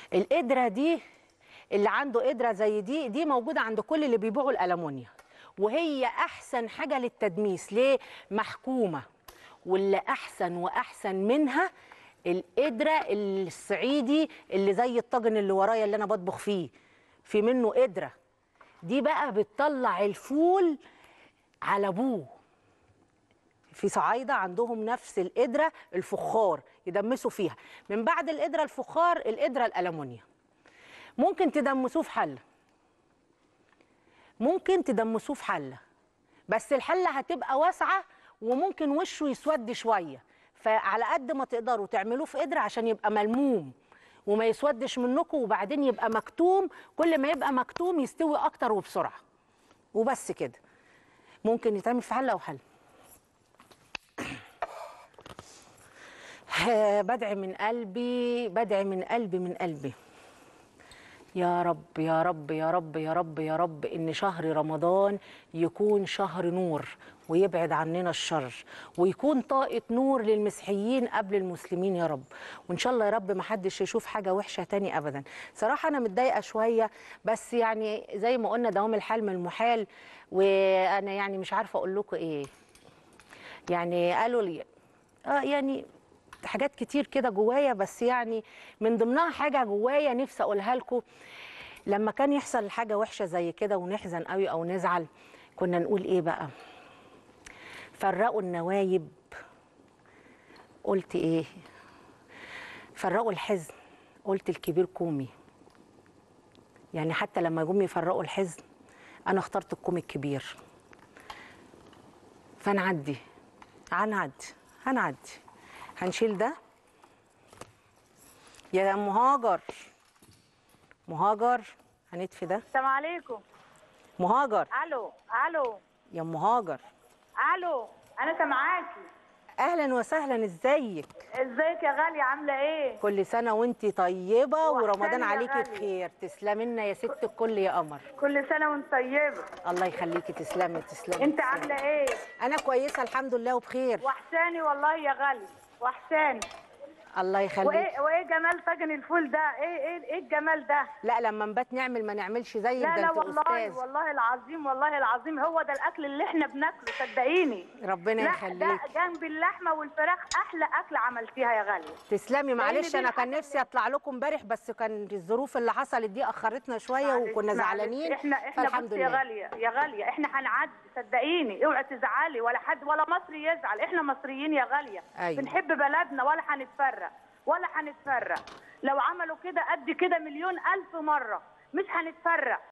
القدره دي اللي عنده قدره زي دي دي موجوده عند كل اللي بيبيعوا الالومنيا وهي احسن حاجه للتدميس ليه محكومه واللي احسن واحسن منها القدره الصعيدي اللي زي الطاجن اللي ورايا اللي انا بطبخ فيه في منه قدره دي بقى بتطلع الفول على ابوه في صعايده عندهم نفس القدره الفخار يدمسوا فيها من بعد القدره الفخار القدره الالومنيا ممكن تدمسوه في حله ممكن تدمسوه في حله بس الحله هتبقى واسعه وممكن وشه يسود شويه فعلى قد ما تقدروا تعملوه في قدره عشان يبقى ملموم وما يسودش منكم وبعدين يبقى مكتوم كل ما يبقى مكتوم يستوي اكتر وبسرعه وبس كده ممكن يتعمل في حله او حله بدعي من قلبي بدعي من قلبي من قلبي يا رب يا رب يا رب يا رب يا رب ان شهر رمضان يكون شهر نور ويبعد عننا الشر ويكون طاقة نور للمسيحيين قبل المسلمين يا رب وإن شاء الله يا رب ما حدش يشوف حاجة وحشة تاني أبدا صراحة أنا متضايقة شوية بس يعني زي ما قلنا دوام الحال من المحال وأنا يعني مش عارفة أقول لكم إيه يعني قالوا لي آه يعني حاجات كتير كده جوايا بس يعني من ضمنها حاجة جوايا نفسي أقولها لكم لما كان يحصل حاجة وحشة زي كده ونحزن قوي أو نزعل كنا نقول إيه بقى فرقوا النوايب قلت ايه فرقوا الحزن قلت الكبير كومي يعني حتى لما جم يفرقوا الحزن انا اخترت الكوم الكبير فنعدي هنعدي هنعدي هنشيل ده يا مهاجر مهاجر هنطفي ده السلام عليكم مهاجر الو الو يا مهاجر الو انا سامعاكي اهلا وسهلا ازيك ازيك يا غاليه عامله ايه كل سنه وانت طيبه ورمضان وحشاني يا عليكي غالية. بخير تسلمي لنا يا ست الكل يا قمر كل سنه وانت طيبه الله يخليكي تسلمي تسلمي انت تسلمي. عامله ايه انا كويسه الحمد لله وبخير وحشاني والله يا غاليه وحشاني الله يخليك وايه وايه جمال طاجن الفول ده ايه ايه ايه الجمال ده لا لما نبات نعمل ما نعملش زيك لا ده لا انت والله استاذ والله العظيم والله العظيم هو ده الاكل اللي احنا بناكله صدقيني ربنا لا يخليك ده جنب اللحمه والفراخ احلى اكل عملتيها يا غاليه تسلمي معلش دي انا كان الحاجة نفسي اطلع لكم امبارح بس كان الظروف اللي حصلت دي اخرتنا شويه معلش- وكنا معلش. زعلانين احنا احنا فالحمد بصي يا لله غاليه يا غاليه احنا هنعدي صدقيني اوعي تزعلي ولا حد ولا مصري يزعل احنا مصريين يا غاليه أيوة. بنحب بلدنا ولا هنتفرق ولا هنتفرق لو عملوا كده قد كده مليون الف مره مش هنتفرق